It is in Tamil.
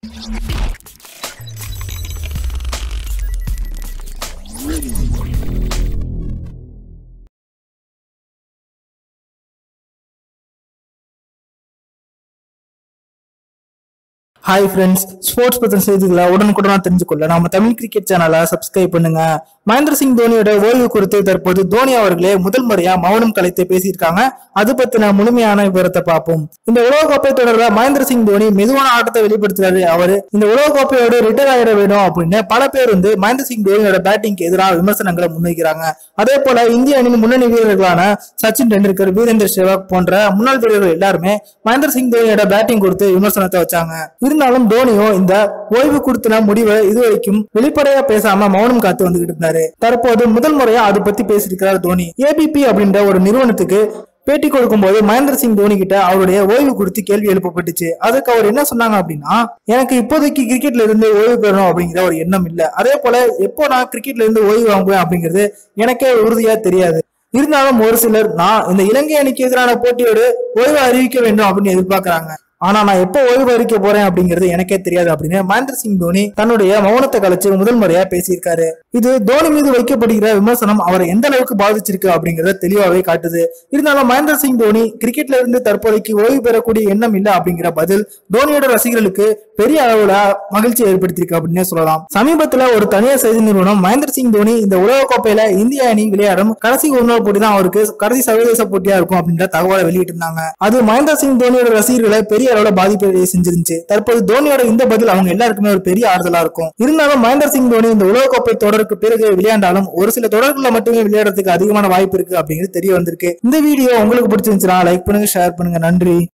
ஹாய் ஃப்ரெண்ட்ஸ் ஸ்போர்ட்ஸ் பத்தின செய்திகளை உடனுக்குடனா தெரிஞ்சுக்கொள்ள நம்ம தமிழ் கிரிக்கெட் சேனலை சப்ஸ்கிரைப் பண்ணுங்க மகேந்திர சிங் தோனியோட ஓய்வு குறித்து தற்போது தோனி அவர்களே முதல் முறையா மௌனம் கலைத்து பேசியிருக்காங்க அது பத்தின முழுமையான விவரத்தை பார்ப்போம் இந்த உலகக்கோப்பை தொடர்ல மகேந்திர சிங் தோனி மெதுவான ஆட்டத்தை வெளிப்படுத்துறாரு அவரு இந்த உலகக்கோப்பையோட ரிட்டையர் ஆயிட வேணும் அப்படின்னு பல பேர் வந்து மகேந்திர சிங் தோனியோட பேட்டிங்க்கு எதிராக விமர்சனங்களை முன்வைக்கிறாங்க அதே போல இந்திய அணியின் முன்னணி வீரர்களான சச்சின் டெண்டுல்கர் வீரேந்தர் சேவாக் போன்ற முன்னாள் வீரர்கள் எல்லாருமே மகேந்திர சிங் தோனியோட பேட்டிங் கொடுத்து விமர்சனத்தை வச்சாங்க இருந்தாலும் தோனியும் இந்த ஓய்வு கொடுத்தின முடிவை இதுவரைக்கும் வெளிப்படையா பேசாம மௌனம் காத்து வந்துகிட்டு இருந்தாரு தற்போது முதல் முறையா அது பத்தி பேசியிருக்கிறார் தோனி ஏபிபி அப்படின்ற ஒரு நிறுவனத்துக்கு பேட்டி கொடுக்கும்போது மகேந்திர சிங் தோனி கிட்ட அவருடைய ஓய்வு குறித்து கேள்வி எழுப்பப்பட்டுச்சு அதுக்கு அவர் என்ன சொன்னாங்க அப்படின்னா எனக்கு இப்போதைக்கு கிரிக்கெட்ல இருந்து ஓய்வு பெறணும் அப்படிங்கிற ஒரு எண்ணம் இல்ல அதே போல எப்போ நான் கிரிக்கெட்ல இருந்து ஓய்வு வாங்குவேன் அப்படிங்கிறது எனக்கே உறுதியா தெரியாது இருந்தாலும் ஒரு சிலர் நான் இந்த இலங்கை அணிக்கு எதிரான போட்டியோடு ஓய்வு அறிவிக்க வேண்டும் அப்படின்னு எதிர்பார்க்கறாங்க ஆனா நான் எப்போ ஓய்வு அறிவிக்க போறேன் அப்படிங்கிறது எனக்கே தெரியாது அப்படின்னு மகேந்திர சிங் தோனி தன்னுடைய மௌனத்தை கலைச்சு முதல் முறையா பேசியிருக்காரு இது தோனி மீது வைக்கப்படுகிற விமர்சனம் அவரை எந்த அளவுக்கு பாதிச்சிருக்கு அப்படிங்கறத தெளிவாவே காட்டுது இருந்தாலும் மகேந்திர சிங் தோனி கிரிக்கெட்ல இருந்து தற்போதைக்கு ஓய்வு பெறக்கூடிய எண்ணம் இல்ல அப்படிங்கிற பதில் தோனியோட ரசிகர்களுக்கு பெரிய அளவுல மகிழ்ச்சி ஏற்படுத்தியிருக்கு அப்படின்னே சொல்லலாம் சமீபத்துல ஒரு தனியார் செய்தி நிறுவனம் மகேந்திர சிங் தோனி இந்த உலகக்கோப்பையில இந்திய அணி விளையாடும் கடைசி ஒரு நாள் போட்டி தான் அவருக்கு கடைசி சர்வதேச போட்டியா இருக்கும் அப்படின்ற தகவலை வெளியிட்டு இருந்தாங்க அது மகேந்திர சிங் தோனியோட ரசிகர்களை பெரிய அளவுல பாதிப்பு செஞ்சிருந்துச்சு தற்போது தோனியோட இந்த பதில் அவங்க எல்லாருக்குமே ஒரு பெரிய ஆறுதலா இருக்கும் இருந்தாலும் மகேந்திர சிங் தோனி இந்த உலகக்கோப்பை தொடருக்கு பிறகு விளையாண்டாலும் ஒரு சில தொடர்களில் மட்டுமே விளையாடுறதுக்கு அதிகமான வாய்ப்பு இருக்கு அப்படிங்கிறது தெரிய வந்திருக்கு இந்த வீடியோ உங்களுக்கு பிடிச்சிருந்துச்சுன்னா லைக் பண்ணுங்க ஷேர் பண்ணுங்க நன்றி